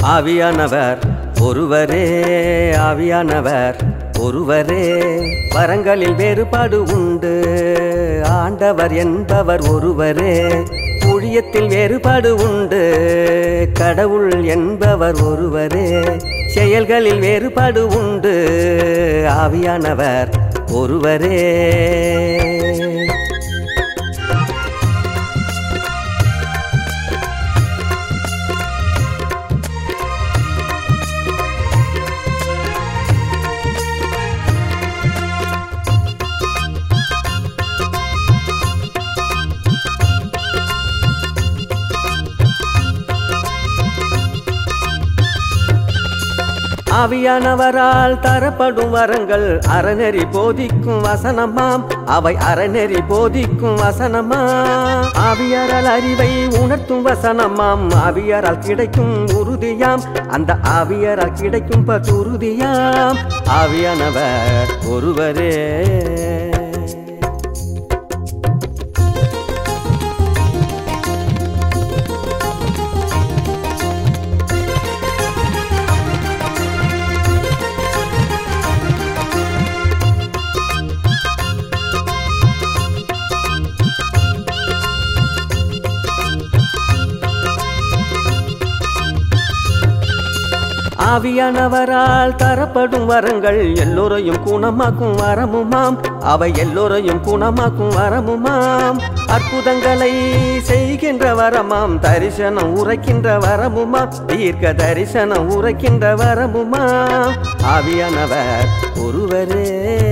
ஆவியானவர் ஒருவரே ஆவியானவர் ஒருவரே வரங்களில் வேறுபாடு உண்டு ஆண்டவர் என்பவர் ஒருவரே ஊழியத்தில் வேறுபாடு உண்டு கடவுள் என்பவர் ஒருவரே செயல்களில் வேறுபாடு உண்டு ஆவியானவர் ஒருவரே ஆவியானவரால் தரப்படும் வரங்கள் அறநெறி போதிக்கும் வசனமாம் அவை அறநெறி போதிக்கும் வசனமாம் ஆவியாரால் அறிவை உணர்த்தும் வசனமாம் ஆவியாரால் கிடைக்கும் உறுதியாம் அந்த ஆவியாரால் கிடைக்கும் பசுறுதியாம் ஆவியானவர் ஒருவரே ஆவியானவரால் தரப்படும் வரங்கள் எல்லோரையும் குணமாக்கும் வரமுமாம் அவை எல்லோரையும் குணமாக்கும் வரமுமாம் அற்புதங்களை செய்கின்ற வரமாம் தரிசனம் உரைக்கின்ற வரமுமாம் தீர்க்க தரிசனம் உரைக்கின்ற வரமுமாம் ஆவியானவர் ஒருவரே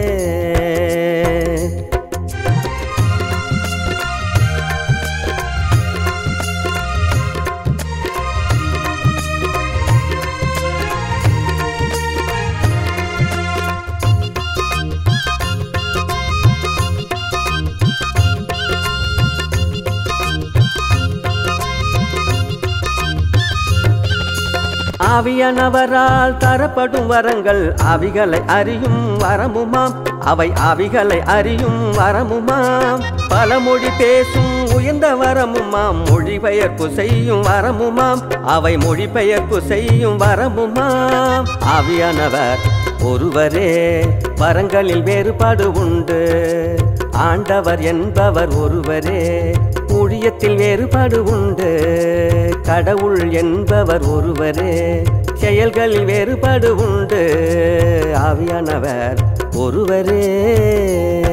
ஆவியானவரால் தரப்படும் வரங்கள் அவிகளை அறியும் வரமுமாம் அவை அவிகளை அறியும் வரமுமாம் பல மொழி பேசும் உயர்ந்த வரமுமாம் மொழிபெயர்ப்பு செய்யும் வரமுமாம் அவை மொழிபெயர்ப்பு செய்யும் வரமுமாம் ஆவியானவர் ஒருவரே வரங்களில் வேறுபாடு உண்டு ஆண்டவர் என்பவர் ஒருவரே ஊழியத்தில் வேறுபாடு உண்டு கடவுள் என்பவர் ஒருவரே செயல்களில் வேறுபாடு உண்டு ஆவியானவர் ஒருவரே